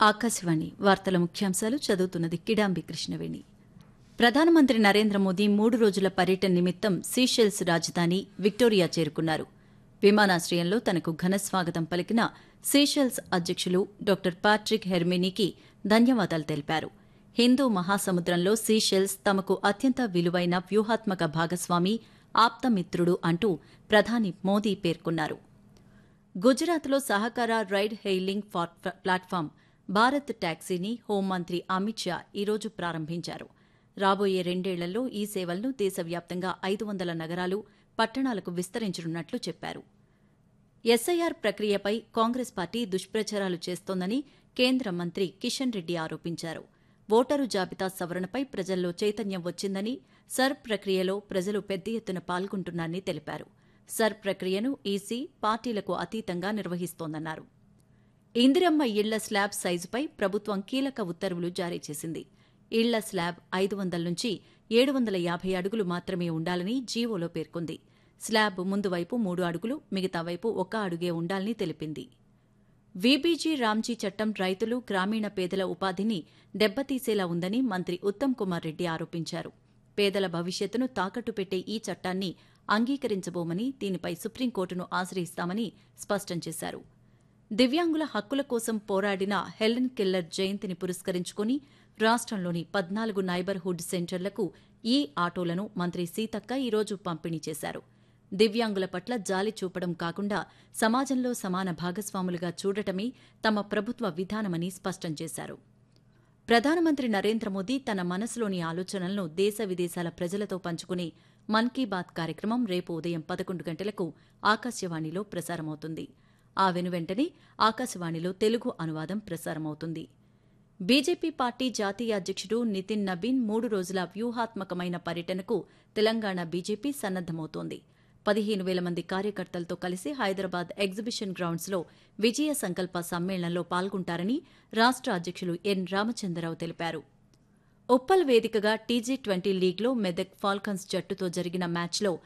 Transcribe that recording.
ఆకాశవాణి వార్తల ముఖ్యాంశాలు చదువుతున్నది కిడాంబి కృష్ణవేణి ప్రధానమంత్రి నరేంద్ర మోదీ మూడు రోజుల పర్యటన నిమిత్తం సీషెల్స్ రాజధాని విక్టోరియా చేరుకున్నారు విమానాశ్రయంలో తనకు ఘన స్వాగతం పలికిన సీషెల్స్ అధ్యక్షులు డాక్టర్ పాట్రిక్ హెర్మినీకి ధన్యవాదాలు తెలిపారు హిందూ మహాసముద్రంలో సీషెల్స్ తమకు అత్యంత విలువైన వ్యూహాత్మక భాగస్వామి ఆప్తమిత్రుడు అంటూ ప్రధాని మోదీ పేర్కొన్నారు గుజరాత్లో సహకార రైడ్ హెయిలింగ్ ప్లాట్ఫామ్ భారత్ టాక్సీని హోంమంత్రి అమిత్ షా ఈరోజు ప్రారంభించారు రాబోయే రెండేళ్లలో ఈ సేవలను దేశవ్యాప్తంగా ఐదు వందల నగరాలు పట్టణాలకు విస్తరించనున్నట్లు చెప్పారు ఎస్ఐఆర్ ప్రక్రియపై కాంగ్రెస్ పార్టీ దుష్ప్రచారాలు చేస్తోందని కేంద్ర మంత్రి కిషన్ రెడ్డి ఆరోపించారు ఓటరు జాబితా సవరణపై ప్రజల్లో చైతన్యం వచ్చిందని సర్ ప్రక్రియలో ప్రజలు పెద్ద ఎత్తున పాల్గొంటున్నారని తెలిపారు సర్ ప్రక్రియను ఈసీ పార్టీలకు అతీతంగా నిర్వహిస్తోందన్నారు ఇందిరమ్మ ఇళ్ల స్లాబ్ సైజుపై ప్రభుత్వం కీలక ఉత్తర్వులు జారీ చేసింది ఇళ్ల స్లాబ్ ఐదు వందల నుంచి ఏడు వందల యాభై అడుగులు మాత్రమే ఉండాలని జీవోలో పేర్కొంది స్లాబ్ ముందు వైపు మూడు అడుగులు మిగతా వైపు ఒక అడుగే ఉండాలని తెలిపింది వీబీజీ రామ్జీ చట్టం రైతులు గ్రామీణ పేదల ఉపాధిని దెబ్బతీసేలా ఉందని మంత్రి ఉత్తమ్ కుమార్ రెడ్డి ఆరోపించారు పేదల భవిష్యత్తును తాకట్టు పెట్టే ఈ చట్టాన్ని అంగీకరించబోమని దీనిపై సుప్రీంకోర్టును ఆశ్రయిస్తామని స్పష్టం చేశారు దివ్యాంగుల హక్కుల కోసం పోరాడిన హెలెన్ కిల్లర్ జయంతిని పురస్కరించుకుని రాష్ట్రంలోని పద్నాలుగు నైబర్హుడ్ సెంటర్లకు ఈ ఆటోలను మంత్రి సీతక్క ఈరోజు పంపిణీ చేశారు దివ్యాంగుల పట్ల జాలి చూపడం కాకుండా సమాజంలో సమాన భాగస్వాములుగా చూడటమే తమ ప్రభుత్వ విధానమని స్పష్టం చేశారు ప్రధానమంత్రి నరేంద్ర మోదీ తన మనసులోని ఆలోచనలను దేశ విదేశాల ప్రజలతో పంచుకునే మన్ కీ బాత్ కార్యక్రమం రేపు ఉదయం పదకొండు గంటలకు ఆకాశవాణిలో ప్రసారమవుతుంది ఆ వెనువెంటనే ఆకాశవాణిలో తెలుగు అనువాదం ప్రసారమవుతుంది బీజేపీ పార్టీ జాతీయ అధ్యక్షుడు నితిన్ నబీన్ మూడు రోజుల వ్యూహాత్మకమైన పర్యటనకు తెలంగాణ బీజేపీ సన్నద్దమవుతోంది పదిహేను వేల మంది కార్యకర్తలతో కలిసి హైదరాబాద్ ఎగ్జిబిషన్ గ్రౌండ్స్లో విజయ సంకల్ప సమ్మేళనంలో పాల్గొంటారని రాష్ట అధ్యక్షులు ఎన్ రామచంద్రరావు తెలిపారు ఉప్పల్ వేదికగా టీజీ ట్వంటీ లీగ్లో మెదక్ ఫాల్కన్స్ జట్టుతో జరిగిన మ్యాచ్లో